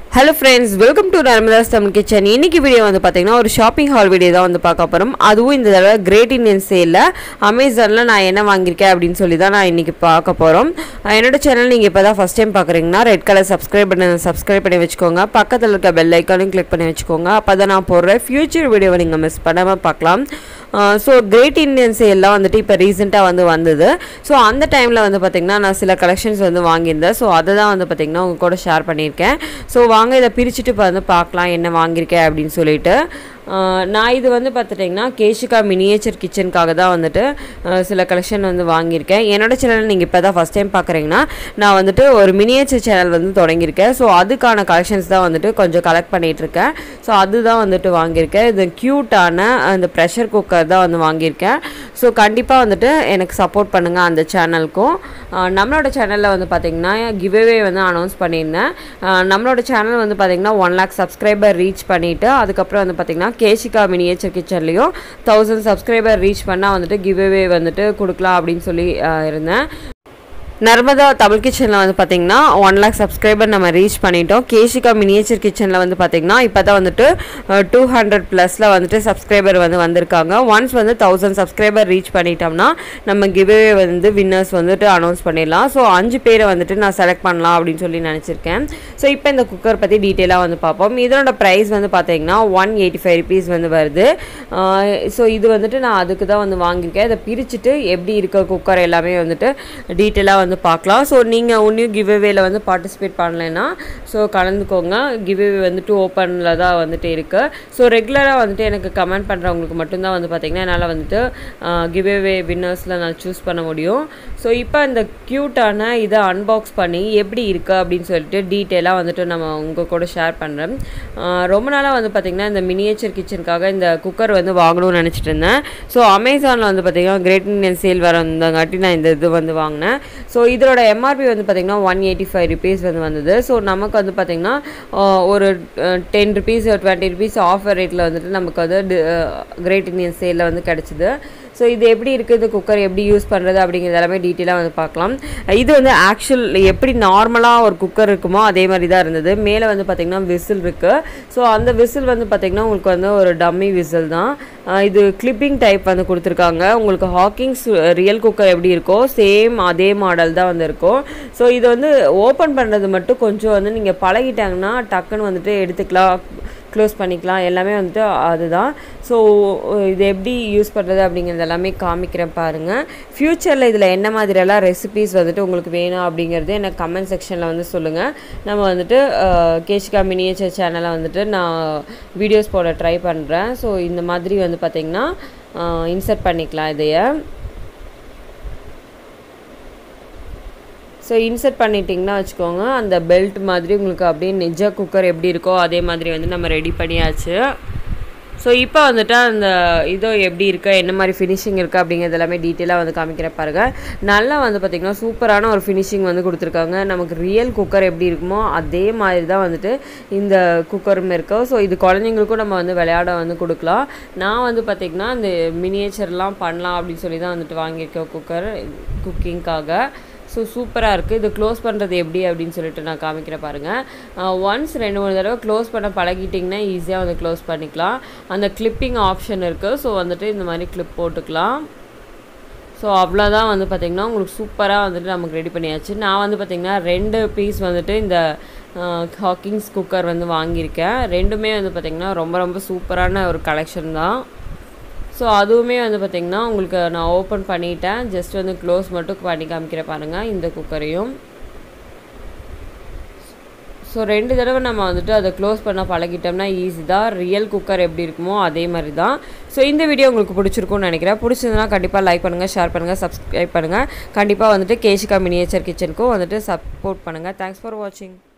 hello friends welcome to Narmatha's Tamil kitchen இன்னைக்கு video வந்து பார்த்தீங்கன்னா ஒரு ஷாப்பிங் ஹால் வீடியோ தான் வந்து பார்க்க போகிறோம் அதுவும் இந்த தடவை கிரேட் இண்டியன் சேலில் அமேசானில் நான் என்ன வாங்கியிருக்கேன் அப்படின்னு சொல்லி தான் நான் இன்றைக்கி பார்க்க போகிறோம் என்னோட சேனல் நீங்கள் இப்போ தான் ஃபஸ்ட் டைம் பார்க்குறீங்கன்னா ரெட் கலர் சப்ஸ்கிரைப் பண்ணி சப்ஸ்கிரைப் பண்ணி வச்சுக்கோங்க பக்கத்தில் இருக்க பெல் ஐக்கானையும் கிளிக் பண்ணி வச்சுக்கோங்க அப்போ தான் நான் போடுற ஃப்யூச்சர் வீடியோவை நீங்கள் மிஸ் பண்ணாமல் பார்க்கலாம் ஸோ கிரேட் இண்டியன் சேல்லாம் வந்துட்டு இப்போ ரீசெண்டாக வந்து வந்தது ஸோ அந்த டைமில் வந்து பார்த்திங்கன்னா நான் சில கலெக்ஷன்ஸ் வந்து வாங்கியிருந்தேன் ஸோ அதை தான் வந்து பார்த்திங்கன்னா உங்கள் கூட ஷேர் பண்ணியிருக்கேன் ஸோ வாங்க இதை பிரிச்சுட்டு இப்போ வந்து பார்க்கலாம் என்ன வாங்கியிருக்கேன் அப்படின்னு சொல்லிட்டு ஆஹ் நான் இது வந்து பார்த்துட்டிங்கன்னா கேஷிகா மினியேச்சர் கிச்சனுக்காக தான் வந்துட்டு ஆஹ் சில கலெக்ஷன் வந்து வாங்கியிருக்கேன் என்னோட சேனல் நீங்கள் இப்போ தான் ஃபஸ்ட் டைம் பார்க்குறீங்கன்னா நான் வந்துட்டு ஒரு மினியேச்சர் சேனல் வந்து தொடங்கியிருக்கேன் ஸோ அதுக்கான கலெக்ஷன்ஸ் தான் வந்துட்டு கொஞ்சம் கலெக்ட் பண்ணிகிட்ருக்கேன் ஸோ அதுதான் வந்துட்டு வாங்கியிருக்கேன் இது க்யூட்டான அந்த ப்ரெஷர் குக்கர் தான் வந்து வாங்கியிருக்கேன் ஸோ கண்டிப்பாக வந்துட்டு எனக்கு சப்போர்ட் பண்ணுங்கள் அந்த சேனலுக்கும் ஆஹ் நம்மளோட சேனலில் வந்து பார்த்திங்கன்னா கிவ்அவே வந்து அனௌன்ஸ் பண்ணியிருந்தேன் ஆஹ் நம்மளோட சேனல் வந்து பார்த்திங்கன்னா ஒன் லேக் சப்ஸ்கிரைபர் ரீச் பண்ணிவிட்டு அதுக்கப்புறம் வந்து பார்த்திங்கன்னா கேஷிகா மினியேச்சர் கிச்சன்லேயும் தௌசண்ட் சப்ஸ்கிரைபர் ரீச் பண்ணால் வந்துட்டு கிவ்அவே வந்துட்டு கொடுக்கலாம் அப்படின்னு சொல்லி ஆஹ் இருந்தேன் நர்மதா தமிழ் கிச்சனில் வந்து பார்த்தீங்கன்னா ஒன் லேக் சப்ஸ்கிரைபர் நம்ம ரீச் பண்ணிட்டோம் கேஷிகா மினியேச்சர் கிச்சனில் வந்து பார்த்தீங்கன்னா இப்போ தான் வந்துட்டு டூ ஹண்ட்ரட் ப்ளஸில் வந்துட்டு சப்ஸ்கிரைபர் வந்து வந்திருக்காங்க ஒன்ஸ் வந்து தௌசண்ட் சப்ஸ்கிரைபர் ரீச் பண்ணிட்டோம்னா நம்ம கிவ்வே வந்து வின்னர்ஸ் வந்துட்டு அனௌன்ஸ் பண்ணிடலாம் ஸோ அஞ்சு பேரை வந்துட்டு நான் செலக்ட் பண்ணலாம் அப்படின்னு சொல்லி நினச்சிருக்கேன் ஸோ இப்போ இந்த குக்கர் பற்றி டீட்டெயிலாக வந்து பார்ப்போம் இதனோட ப்ரைஸ் வந்து பார்த்தீங்கன்னா ஒன் எயிட்டி ஃபைவ் ருபீஸ் வந்து வருது ஸோ இது வந்துட்டு நான் அதுக்கு தான் வந்து வாங்கியிருக்கேன் இதை பிரிச்சுட்டு எப்படி இருக்க குக்கர் எல்லாமே வந்துட்டு டீட்டெயிலாக வந்து பார்க்கலாம் ஸோ நீங்கள் ஒன்றையும் கிவ்அவேல வந்து பார்ட்டிசிபேட் பண்ணலைன்னா ஸோ கலந்துக்கோங்க கிவ்அவே வந்துட்டு ஓப்பனில் தான் வந்துட்டு இருக்குது ஸோ ரெகுலராக வந்துட்டு எனக்கு கமெண்ட் பண்ணுறவங்களுக்கு மட்டும்தான் வந்து பார்த்திங்கன்னா என்னால் வந்துட்டு கிவ்அவே வின்னர்ஸில் நான் சூஸ் பண்ண முடியும் ஸோ இப்போ இந்த க்யூட்டான இதை அன்பாக்ஸ் பண்ணி எப்படி இருக்குது அப்படின்னு சொல்லிட்டு டீட்டெயிலாக வந்துட்டு நம்ம உங்கள் கூட ஷேர் பண்ணுறேன் ரொம்ப நாளாக வந்து பார்த்திங்கன்னா இந்த மினியேச்சர் கிச்சனுக்காக இந்த குக்கர் வந்து வாங்கணும்னு நினச்சிட்டு இருந்தேன் ஸோ அமேசானில் வந்து பார்த்திங்கன்னா கிரேட் இண்டியன் சேல் வரங்காட்டி நான் இந்த இது வந்து வாங்கினேன் ஸோ இதோட எம்ஆர்பி வந்து பார்த்திங்கன்னா ஒன் எயிட்டி ஃபைவ் ருபீஸ் வந்து வந்தது ஸோ நமக்கு வந்து பார்த்திங்கன்னா ஒரு ten rupees twenty rupees offer ரேட்டில் வந்துட்டு நமக்கு வந்து கிரேட் இண்டியன் சேலில் வந்து கிடச்சிது ஸோ இது எப்படி இருக்குது குக்கர் எப்படி யூஸ் பண்ணுறது அப்படிங்கிறது எல்லாமே டீட்டெயிலாக வந்து பார்க்கலாம் இது வந்து ஆக்சுவல் எப்படி நார்மலாக ஒரு குக்கர் இருக்குமோ அதே மாதிரி தான் இருந்தது மேலே வந்து பார்த்திங்கன்னா விசில் இருக்குது ஸோ அந்த விசில் வந்து பார்த்திங்கன்னா உங்களுக்கு வந்து ஒரு டம்மி விசில் தான் இது கிளிப்பிங் டைப் வந்து கொடுத்துருக்காங்க உங்களுக்கு ஹாக்கிங்ஸ் ரியல் குக்கர் எப்படி இருக்கோ சேம் அதே மாடல் தான் வந்து இருக்கும் ஸோ இது வந்து ஓப்பன் பண்ணுறது மட்டும் கொஞ்சம் வந்து நீங்கள் பழகிட்டாங்கன்னா டக்குன்னு வந்துட்டு எடுத்துக்கலாம் க்ளோஸ் பண்ணிக்கலாம் எல்லாமே வந்துட்டு அதுதான் ஸோ இது எப்படி யூஸ் பண்ணுறது அப்படிங்கிறது எல்லாமே காமிக்கிறேன் பாருங்கள் ஃப்யூச்சரில் இதில் என்ன மாதிரியெல்லாம் ரெசிபீஸ் வந்துட்டு உங்களுக்கு வேணும் அப்படிங்கிறது எனக்கு கமெண்ட் செக்ஷனில் வந்து சொல்லுங்கள் நம்ம வந்துட்டு கேஷிகா மினியேச்சர் சேனலை வந்துட்டு நான் வீடியோஸ் போட ட்ரை பண்ணுறேன் ஸோ இந்த மாதிரி வந்து பார்த்திங்கன்னா இன்சர்ட் பண்ணிக்கலாம் இதைய ஸோ இன்சர்ட் பண்ணிட்டிங்கன்னா வச்சுக்கோங்க அந்த பெல்ட் மாதிரி உங்களுக்கு அப்படியே நிஜ குக்கர் எப்படி இருக்கோ அதே மாதிரி வந்து நம்ம ரெடி பண்ணியாச்சு ஸோ இப்போ வந்துட்டு அந்த இதோ எப்படி இருக்குது என்ன மாதிரி ஃபினிஷிங் இருக்குது அப்படிங்கிறது எல்லாமே டீட்டெயிலாக வந்து காமிக்கிற பாருங்க நல்லா வந்து பார்த்திங்கன்னா சூப்பரான ஒரு ஃபினிஷிங் வந்து கொடுத்துருக்காங்க நமக்கு ரியல் குக்கர் எப்படி இருக்குமோ அதே மாதிரி தான் வந்துட்டு இந்த குக்கரும் இருக்கும் ஸோ இது குழந்தைங்களுக்கும் நம்ம வந்து விளையாட வந்து கொடுக்கலாம் நான் வந்து பார்த்திங்கன்னா இந்த மினியேச்சர்லாம் பண்ணலாம் அப்படின்னு சொல்லி தான் வந்துட்டு வாங்கியிருக்கேன் குக்கர் குக்கிங்காக ஸோ சூப்பராக இருக்குது இது க்ளோஸ் பண்ணுறது எப்படி அப்படின்னு சொல்லிட்டு நான் காமிக்கிறேன் பாருங்கள் ஒன்ஸ் ரெண்டு மூணு தடவை க்ளோஸ் பண்ண பழகிட்டிங்கன்னா ஈஸியாக வந்து க்ளோஸ் பண்ணிக்கலாம் அந்த கிளிப்பிங் ஆப்ஷன் இருக்குது ஸோ வந்துட்டு இந்த மாதிரி கிளிப் போட்டுக்கலாம் ஸோ அவ்வளோதான் வந்து பார்த்திங்கன்னா உங்களுக்கு சூப்பராக வந்துட்டு நமக்கு ரெடி பண்ணியாச்சு நான் வந்து பார்த்திங்கன்னா ரெண்டு பீஸ் வந்துட்டு இந்த ஹாக்கிங்ஸ் குக்கர் வந்து வாங்கியிருக்கேன் ரெண்டுமே வந்து பார்த்திங்கன்னா ரொம்ப ரொம்ப சூப்பரான ஒரு கலெக்ஷன் தான் ஸோ அதுவுமே வந்து பார்த்திங்கன்னா உங்களுக்கு நான் ஓப்பன் பண்ணிட்டேன் ஜஸ்ட் வந்து க்ளோஸ் மட்டும் பண்ணி காமிக்கிற பாருங்கள் இந்த குக்கரையும் ஸோ ரெண்டு தடவை நம்ம வந்துட்டு அதை க்ளோஸ் பண்ண பழகிட்டோம்னா ஈஸி தான் ரியல் குக்கர் எப்படி இருக்குமோ அதே மாதிரி தான் ஸோ இந்த வீடியோ உங்களுக்கு பிடிச்சிருக்கும்னு நினைக்கிறேன் பிடிச்சதுன்னா கண்டிப்பாக லைக் பண்ணுங்கள் ஷேர் பண்ணுங்கள் சப்ஸ்கிரைப் பண்ணுங்கள் கண்டிப்பாக வந்துட்டு கேஷிகா மினியேச்சர் கிச்சனுக்கும் வந்துட்டு சப்போர்ட் பண்ணுங்கள் தேங்க்ஸ் ஃபார் வாட்சிங்